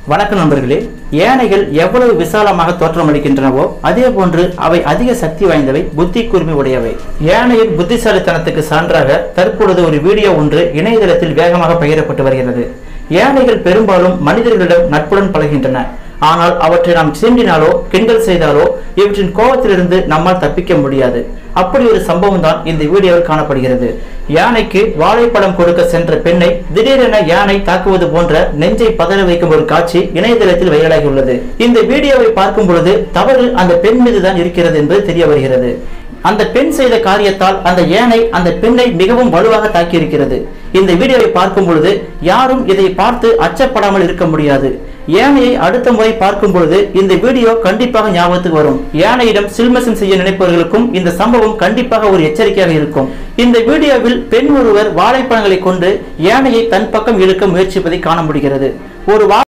வணக்கம் நண்பர்களே யானைகள் எவ்வளவு விசாலமாக தோற்றமளிக்கின்றனவோ அதே போன்று அவை அதிக சக்தி வாய்ந்தவை புத்தி கூர்மை உடையவை யானையின் புத்திசாலித்தனத்துக்கு சான்றாக தற்பொழுது ஒரு வீடியோ ஒன்று இணையதளத்தில் வேகமாக பகிரப்பட்டு வருகிறது யானைகள் பெரும்பாலும் மனிதர்களிடம் நட்புடன் பழகின்றன ஆனால் அவற்றை நாம் சீண்டினாலோ கிண்டல் செய்தாலோ இவற்றின் கோபத்திலிருந்து நம்மால் தப்பிக்க முடியாது அப்படி ஒரு சம்பவம் தான் இந்த வீடியோவில் காணப்படுகிறது யானைக்கு வாழைப்பழம் கொடுக்க சென்ற பெண்ணை திடீரென யானை தாக்குவது போன்ற நெஞ்சை பதற வைக்கும் ஒரு காட்சி இணையதளத்தில் வைரலாகி உள்ளது இந்த வீடியோவை பார்க்கும் பொழுது தவறு அந்த பெண் மீதுதான் இருக்கிறது என்பது தெரிய வருகிறது அந்த பெண் செய்த காரியத்தால் அந்த யானை அந்த பெண்ணை மிகவும் வலுவாக தாக்கியிருக்கிறது இந்த வீடியோவை பார்க்கும் பொழுது யாரும் இதை பார்த்து அச்சப்படாமல் இருக்க முடியாது யானையை அடுத்த முறை பார்க்கும் பொழுது இந்த வீடியோ கண்டிப்பாக ஞாபகத்துக்கு வரும் யானையிடம் சில்மசம் செய்ய நினைப்பவர்களுக்கும் இந்த சம்பவம் கண்டிப்பாக ஒரு எச்சரிக்கையாக இருக்கும் இந்த வீடியோவில் பெண் ஒருவர் வாழைப்பழங்களை கொண்டு யானையை தன் பக்கம் இழுக்க முயற்சிப்பதை காண முடிகிறது ஒரு வா